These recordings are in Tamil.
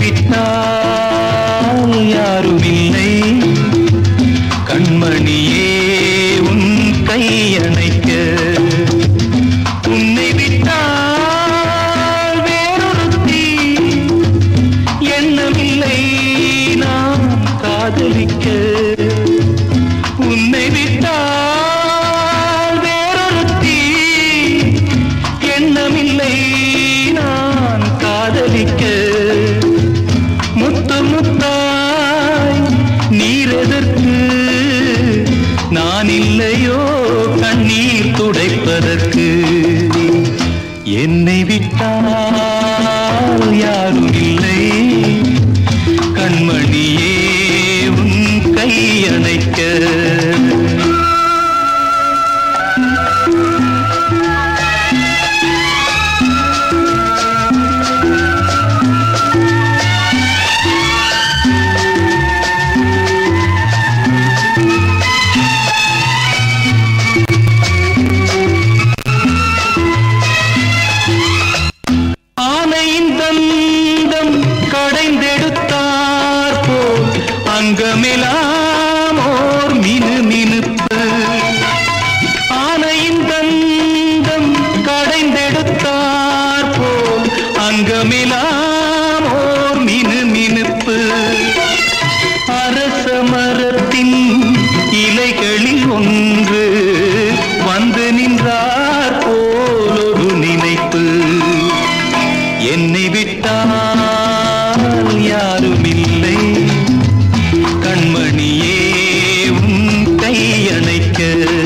விட்டால் யாரும் இல்லை கண்மணியே உன் கையணைக்க உன்னை விட்டால் வேறொருத்தி எண்ணமில்லை நான் காதலிக்க உன்னை விட்டால் வேறொருத்தி எண்ணமில்லை நான் காதலிக்க முத்து முத்தாய் நீரெதற்கு நான் இல்லையோ கண்ணீர் துடைப்பதற்கு என்னை விட்டால் யாரும் இல்லை கண்மணியே உன் கையணைக்க ஆனையின் தந்தம் கடைந்தெடுத்தார் போல் அங்கமெல்லாம் ஓர் மினு மினுப்பு ஆனையின் தந்தம் கடைந்தெடுத்தார் போல் அங்கமெல்லாம் ஓர் மினு மினுப்பு அரச மரத்தின் இலைகளில் ஒன்று வந்து நின்றார் போல் ஒரு நினைப்பு என்னை விட்டால் யாரும் இல்லை கண்மணியே உன் கையணைக்க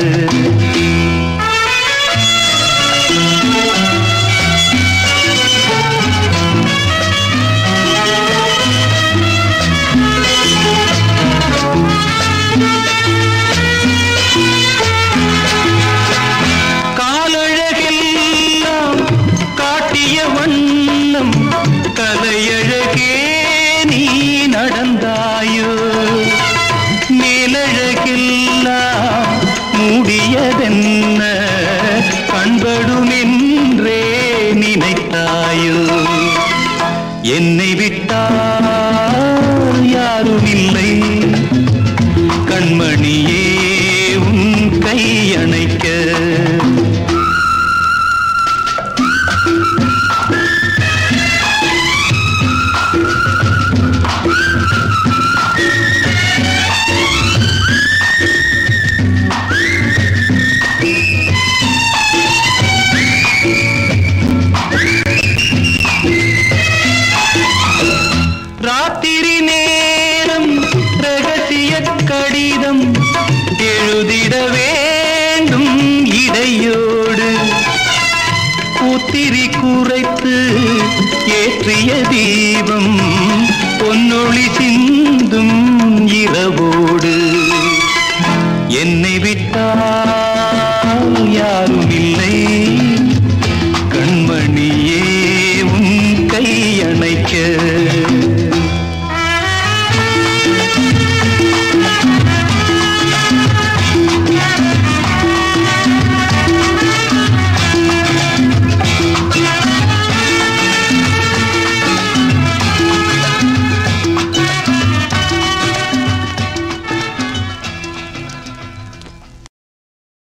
காலழகெல்லாம் காட்டிய வண்ணம் கலையழகே நீ நடந்தாயோ மேலழகெல்லாம் மூடியதென்ன பண்படுமென்றே நினைத்தாயோ என்னை விட்டால் யாரும் இல்லை கண்மணியே உன் கையணைக்க ராத்திரி நேரம் ரகசிய கடிதம் எழுதிட வேண்டும் இடையோடு கூத்திரி குறைத்து ஏற்றிய தீபம் பொன்னொளி சிந்த